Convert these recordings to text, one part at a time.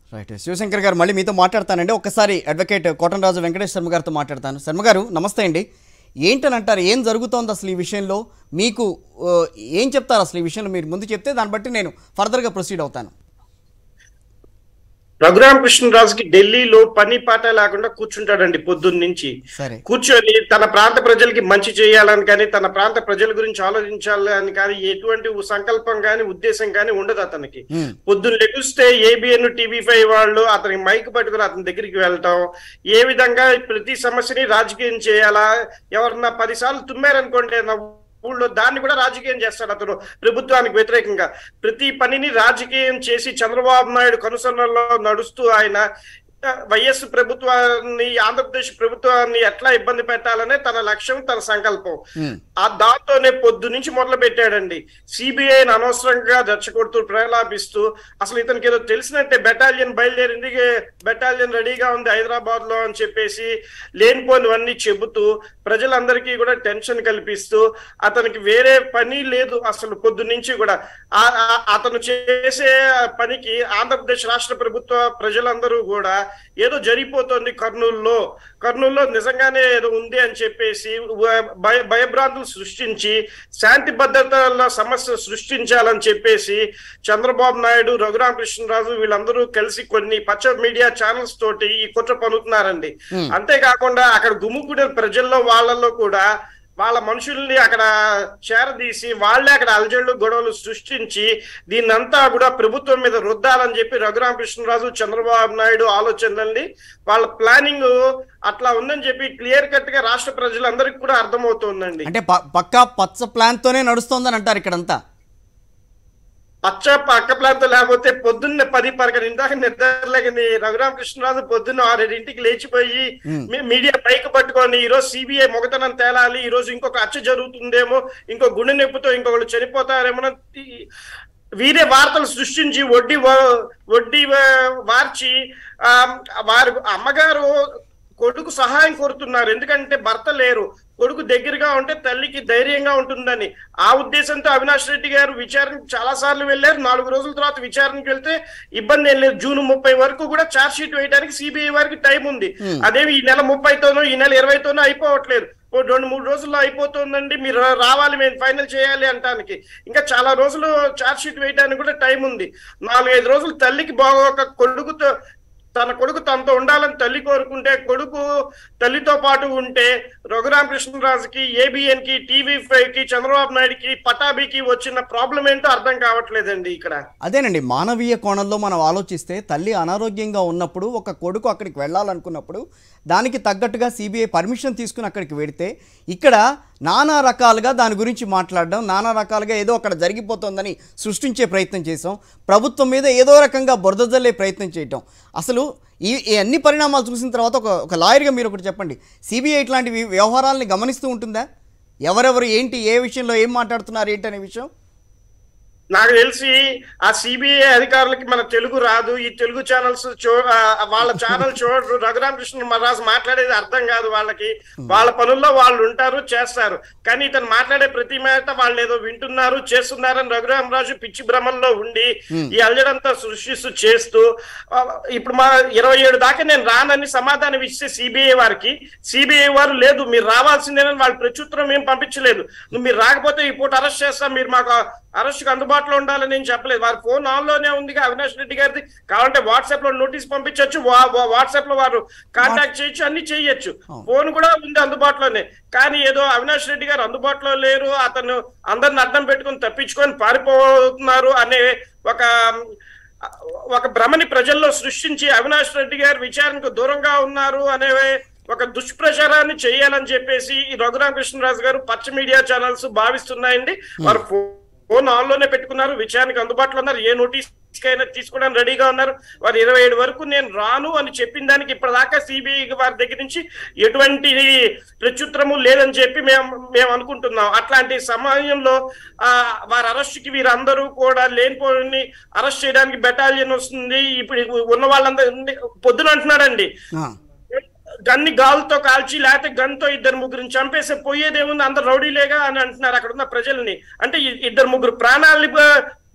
Right Shivshankar గారు మళ్ళీ మీతో మాట్లాడతానండి ఒక్కసారి అడ్వకేట్ కోటనరాజు వెంకటేష్ శర్మ గారితో మాట్లాడతాను శర్మ గారు నమస్తే అండి ఏంటని అంటారు ఏం జరుగుతోంది అసలు ఈ విషయంలో మీకు ఆ, ఏం చెప్తారు అసలు ఈ విషయంలో మీరు ముందు చెప్తే దాన్ని బట్టి నేను ఫర్దర్గా ప్రొసీడ్ అవుతాను రఘురామకృష్ణరాజుకి ఢిల్లీలో పని పాట లేకుండా కూర్చుంటాడండి పొద్దున్న నుంచి సరే కూర్చొని తన ప్రాంత ప్రజలకి మంచి చేయాలని కానీ తన ప్రాంత ప్రజల గురించి ఆలోచించాలని కానీ ఎటువంటి సంకల్పం కానీ ఉద్దేశం కానీ ఉండదు అతనికి Hmm. పొద్దున్న లెగుస్తే ఏబిఎన్ టీవీ ఫైవ్ వాళ్ళు అతనికి మైక్ పట్టుకుని అతని దగ్గరికి వెళ్ళటం ఏ విధంగా ప్రతి సమస్యని రాజకీయం చేయాలా ఎవరన్నా పదిసార్లు తుమ్మారనుకోండి నా ఊళ్ళో దాన్ని కూడా రాజకీయం చేస్తాడు అతను ప్రభుత్వానికి వ్యతిరేకంగా ప్రతి పనిని రాజకీయం చేసి చంద్రబాబు నాయుడు కనుసన్నల్లో నడుస్తూ ఆయన ఆ, వైఎస్ ప్రభుత్వాన్ని ఆంధ్రప్రదేశ్ ప్రభుత్వాన్ని ఎట్లా ఇబ్బంది పెట్టాలనే తన లక్ష్యం తన సంకల్పం Hmm. ఆ దాంతోనే పొద్దు నుంచి మొదలు పెట్టాడండి సిబిఐని అనవసరంగా రెచ్చగొడుతూ ప్రలాపిస్తూ అసలు ఇతనికి ఏదో తెలిసినట్టే బెటాలియన్ బయలుదేరింది బెటాలియన్ రెడీగా ఉంది హైదరాబాద్ లో అని చెప్పేసి లేనిపోనివన్నీ చెబుతూ ప్రజలందరికీ కూడా టెన్షన్ కల్పిస్తూ అతనికి వేరే పని లేదు అసలు పొద్దు నుంచి కూడా ఆ- ఆ- అతను చేసే పనికి ఆంధ్రప్రదేశ్ రాష్ట్ర ప్రభుత్వ ప్రజలందరూ కూడా ఏదో జరిగిపోతుంది కర్నూలులో కర్నూలులో నిజంగానే ఏదో ఉంది అని చెప్పేసి వ- భయ భయభ్రాంతులు సృష్టించి శాంతి భద్రతల సమస్య సృష్టించాలని చెప్పేసి చంద్రబాబు నాయుడు రఘురామకృష్ణరాజు వీళ్ళందరూ కలిసి కొన్ని పచ్చ మీడియా ఛానల్స్ తోటి ఈ కుట్ర పనుతున్నారండి Hmm. అంతేకాకుండా అక్కడ గుమ్ముకునే ప్రజల్లో వాళ్ళల్లో కూడా వాళ్ళ మనుషుల్ని అక్కడ చేరదీసి వాళ్ళే అక్కడ అలజడులు గొడవలు సృష్టించి దీన్నంతా కూడా ప్రభుత్వం మీద రుద్దాలని చెప్పి రఘురామకృష్ణరాజు చంద్రబాబు నాయుడు ఆలోచనల్ని వాళ్ళ ప్లానింగ్ అట్లా ఉందని చెప్పి క్లియర్ కట్ గా రాష్ట్ర ప్రజలందరికీ కూడా అర్థమవుతోందండి అంటే ప- పక్కా పచ్చ ప్లాన్తోనే నడుస్తోందని అంటారు ఇక్కడంతా పచ్చ పక్క ప్రాంతం లేకపోతే పొద్దున్న పది పరగని ఇందాక నిద్రలేకని రఘురామకృష్ణరాజు పొద్దున్న ఆరింటికి లేచిపోయి Hmm. మీ- మీడియా పైకి పట్టుకొని ఈ రోజు సిబిఐ మొగతనం తేలాలి ఈ రోజు ఇంకొక హత్య జరుగుతుందేమో ఇంకో గుండె నొప్పితో ఇంకొకళ్ళు చనిపోతారేమో వీరే వార్తలు సృష్టించి వడ్డీ వా- వడ్డీ వా- వార్చి ఆ, వారు అమ్మగారు కొడుకు సహాయం కోరుతున్నారు ఎందుకంటే భర్త లేరు కొడుకు దగ్గరగా ఉంటే తల్లికి ధైర్యంగా ఉంటుందని ఆ ఉద్దేశంతో అవినాష్ రెడ్డి గారు విచారణకు చాలా సార్లు వెళ్ళారు నాలుగు రోజుల తర్వాత విచారణకు వెళ్తే ఇబ్బంది ఏం లేదు జూన్ ముప్పై వరకు కూడా ఛార్జ్ షీట్ వేయడానికి సిబిఐ వారికి టైం ఉంది Hmm. అదేమి ఈ నెల ముప్పైతోనో ఈ నెల ఇరవైతోనో అయిపోవట్లేదు ఓ రెండు మూడు రోజుల్లో అయిపోతుందండి మీరు రా- రావాలి మేము ఫైనల్ చేయాలి అంటానికి ఇంకా చాలా రోజులు ఛార్జ్ షీట్ వేయడానికి కూడా టైం ఉంది నాలుగైదు రోజులు తల్లికి బాగోక కొడుకుతో తన కొడుకు తనతో ఉండాలని తల్లి కోరుకుంటే కొడుకు తల్లితో పాటు ఉంటే రఘురామకృష్ణరాజుకి ఏబిఎన్ కి టీవీ ఫైవ్ కి చంద్రబాబు నాయుడుకి పటాభికి వచ్చిన ప్రాబ్లం ఏంటో అర్థం కావట్లేదండి ఇక్కడ అదేనండి మానవీయ కోణంలో మనం ఆలోచిస్తే తల్లి అనారోగ్యంగా ఉన్నప్పుడు ఒక కొడుకు అక్కడికి వెళ్ళాలనుకున్నప్పుడు దానికి తగ్గట్టుగా సిబిఐ పర్మిషన్ తీసుకుని అక్కడికి వెడితే ఇక్కడ నానా రకాలుగా దాని గురించి మాట్లాడడం నానా రకాలుగా ఏదో అక్కడ జరిగిపోతుందని సృష్టించే ప్రయత్నం చేసాం ప్రభుత్వం మీద ఏదో రకంగా బురద జల్లే ప్రయత్నం చేయటం అసలు ఈ ఈ అన్ని పరిణామాలు చూసిన తర్వాత ఒక ఒక లాయర్గా మీరు ఒకటి చెప్పండి సిబిఐ ఇట్లాంటి వి- వ్యవహారాలని గమనిస్తూ ఉంటుందా ఎవరెవరు ఏంటి ఏ విషయంలో ఏం మాట్లాడుతున్నారు ఏంటి అనే విషయం నాకు తెలిసి ఆ సిబిఐ అధికారులకి మన తెలుగు రాదు ఈ తెలుగు ఛానల్స్ చూ ఆ, వాళ్ళ ఛానల్ చూడరు రఘురామకృష్ణ మహారాజ్ మాట్లాడేది అర్థం కాదు వాళ్ళకి వాళ్ళ పనుల్లో వాళ్ళు ఉంటారు చేస్తారు కానీ ఇతను మాట్లాడే ప్రతి మాట వాళ్ళు ఏదో వింటున్నారు చేస్తున్నారని రఘురామరాజు పిచ్చి భ్రమంలో ఉండి ఈ అల్లడంతా సృష్టిస్తూ చేస్తూ ఆ, ఇప్పుడు మా ఇరవై ఏడు దాకా నేను రానని సమాధానం ఇస్తే సిబిఐ వారికి సిబిఐ వారు లేదు మీరు రావాల్సిందేనని వాళ్ళు ప్రత్యుత్తరం ఏం పంపించలేదు నువ్వు మీరు రాకపోతే ఈ పూట అరెస్ట్ చేస్తాం మీరు మాకు అరెస్ట్ కు అందుబాటులో ఉండాలని నేను చెప్పలేదు వారి ఫోన్ ఆన్ లోనే ఉంది అవినాష్ రెడ్డి గారిది కావాలంటే వాట్సాప్ లో నోటీస్ పంపించవచ్చు వాట్సాప్ లో వారు కాంటాక్ట్ చేయొచ్చు అన్ని చేయొచ్చు అవును. ఫోన్ కూడా ఉంది అందుబాటులోనే కానీ ఏదో అవినాష్ రెడ్డి గారు అందుబాటులో లేరు అతను అందరిని అడ్డం పెట్టుకుని తప్పించుకొని పారిపోతున్నారు అనే ఒక ఒక భ్రమని ప్రజల్లో సృష్టించి అవినాష్ రెడ్డి గారు విచారణకు దూరంగా ఉన్నారు అనే ఒక దుష్ప్రచారాన్ని చేయాలని చెప్పేసి ఈ రఘురామకృష్ణరాజు గారు పచ్చ మీడియా ఛానల్స్ భావిస్తున్నాయండి వారు ఫోన్ ఆన్ లోనే పెట్టుకున్నారు విచారణకు అందుబాటులో ఉన్నారు ఏ నోటీస్ అయినా తీసుకోవడానికి రెడీగా ఉన్నారు వారు ఇరవై ఏడు వరకు నేను రాను అని చెప్పిన దానికి ఇప్పటిదాకా సిబిఐ వారి దగ్గర నుంచి ఎటువంటి ప్రత్యుత్తరము లేదని చెప్పి మేము మేము అనుకుంటున్నాం అట్లాంటి సమయంలో ఆ వారి అరెస్ట్ కి వీరందరూ కూడా లేనిపోని అరెస్ట్ చేయడానికి బెటాలియన్ వస్తుంది ఇప్పుడు ఉన్న వాళ్ళందరూ పొద్దున అంటున్నాడండి ఆ, గన్ని గాలుతో కాల్చి లేకపోతే గన్తో ఇద్దరు ముగ్గురిని చంపేస్తే పోయేదేముంది అందరు రౌడీలేగా అని అంటున్నారు అక్కడ ఉన్న ప్రజల్ని అంటే ఇ- ఇద్దరు ముగ్గురు ప్రాణాలని ప-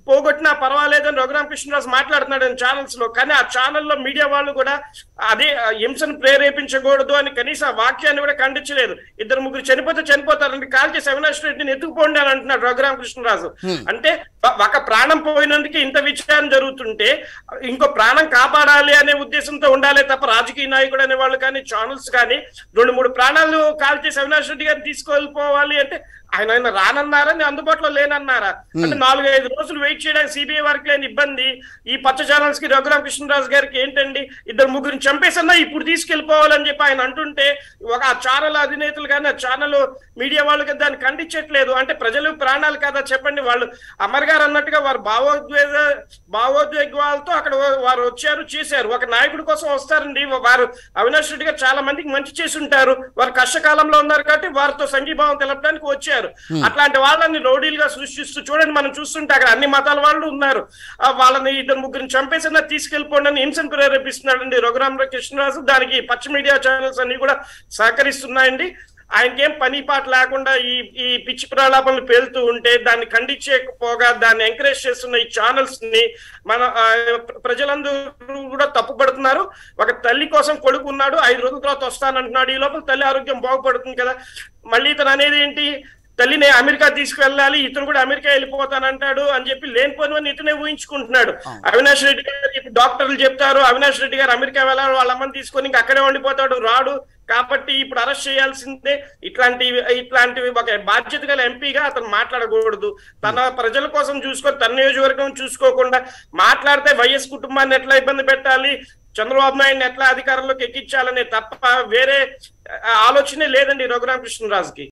పోగొట్టినా పర్వాలేదని రఘురామకృష్ణరాజు మాట్లాడుతున్నాడు ఛానల్స్ లో కానీ ఆ ఛానల్లో మీడియా వాళ్ళు కూడా అదే ఆ హింసను ప్రేరేపించకూడదు అని కనీసం ఆ వాక్యాన్ని కూడా ఖండించలేదు ఇద్దరు ముగ్గురు చనిపోతే చనిపోతారండి కాల్ చేసి అవినాష్ రెడ్డిని ఎత్తుకుపోండి అని అంటున్నాడు రఘురామకృష్ణరాజు అంటే ఒ- ఒక ప్రాణం పోయినందుకు ఇంత విచారం జరుగుతుంటే ఇంకో ప్రాణం కాపాడాలి అనే ఉద్దేశంతో ఉండాలి తప్ప రాజకీయ నాయకుడు అనే వాళ్ళు కానీ ఛానల్స్ కానీ రెండు మూడు ప్రాణాలు కాల్ చేసి అవినాష్ రెడ్డి గారిని తీసుకెళ్ళిపోవాలి అంటే ఆయన ఆయన రానన్నారా నేను అందుబాటులో లేనన్నారా అంటే నాలుగు ఐదు రోజులు వెయిట్ చేయడానికి సిబిఐ వారికి లేని ఇబ్బంది ఈ పచ్చ ఛానల్స్ కి రఘురామ కృష్ణరాజు గారికి ఏంటండి ఇద్దరు ముగ్గురిని చంపేసన్నా ఇప్పుడు తీసుకెళ్లిపోవాలని చెప్పి ఆయన అంటుంటే ఒక ఆ ఛానల్ అధినేతలు కానీ ఆ ఛానల్ మీడియా వాళ్ళకి దాన్ని ఖండించట్లేదు అంటే ప్రజలు ప్రాణాలు కదా చెప్పండి వాళ్ళు అమర్ గారు అన్నట్టుగా వారు భావోద్వేగ భావోద్వేగాలతో అక్కడ వారు వచ్చారు చేశారు ఒక నాయకుడి కోసం వస్తారండి వారు అవినాష్ రెడ్డి గారు చాలా మందికి మంచి చేసి ఉంటారు వారు కష్టకాలంలో ఉన్నారు కాబట్టి వారితో సంఘీభావం తెలపడానికి వచ్చారు అట్లాంటి వాళ్ళని రౌడీలుగా సృష్టిస్తూ చూడండి మనం చూస్తుంటే అక్కడ అన్ని మతాల వాళ్ళు ఉన్నారు ఆ వాళ్ళని ఇద్దరు ముగ్గురిని చంపేసినా తీసుకెళ్లిపోండి అని హింసను ప్రేరేపిస్తున్నాడండి రఘురామ కృష్ణరాజు దానికి పచ్చ మీడియా ఛానల్స్ అన్ని కూడా సహకరిస్తున్నాయండి ఆయనకేం పని పాట లేకుండా ఈ ఈ పిచ్చి ప్రలాపనలు పేలుతూ ఉంటే దాన్ని ఖండించకపోగా దాన్ని ఎంకరేజ్ చేస్తున్న ఈ ఛానల్స్ ని మన ఆ, ప్ర- ప్రజలందరూ కూడా తప్పుపడుతున్నారు ఒక తల్లి కోసం కొడుకు ఉన్నాడు ఐదు రోజుల తర్వాత వస్తానంటున్నాడు ఈ లోపల తల్లి ఆరోగ్యం బాగుపడుతుంది కదా మళ్ళీ ఇతను అనేది ఏంటి తల్లిని అమెరికా తీసుకువెళ్ళాలి ఇతను కూడా అమెరికా వెళ్ళిపోతానంటాడు అని చెప్పి లేనిపోని ఇతనే ఊహించుకుంటున్నాడు అవినాష్ రెడ్డి గారు ఇప్పుడు డాక్టర్లు చెప్తారు అవినాష్ రెడ్డి గారు అమెరికా వెళ్ళాలి వాళ్ళ అమ్మని తీసుకొని ఇంకా అక్కడే ఉండిపోతాడు రాడు కాబట్టి ఇప్పుడు అరెస్ట్ చేయాల్సిందే ఇట్లాంటి ఇట్లాంటివి ఒక బాధ్యత గల ఎంపీగా అతను మాట్లాడకూడదు తన ప్రజల కోసం చూసుకొని తన నియోజకవర్గం చూసుకోకుండా మాట్లాడితే వైఎస్ కుటుంబాన్ని ఎట్లా ఇబ్బంది పెట్టాలి చంద్రబాబు నాయుడిని ఎట్లా అధికారంలోకి ఎక్కించాలనే తప్ప వేరే ఆ, ఆలోచనే లేదండి రఘురామకృష్ణరాజుకి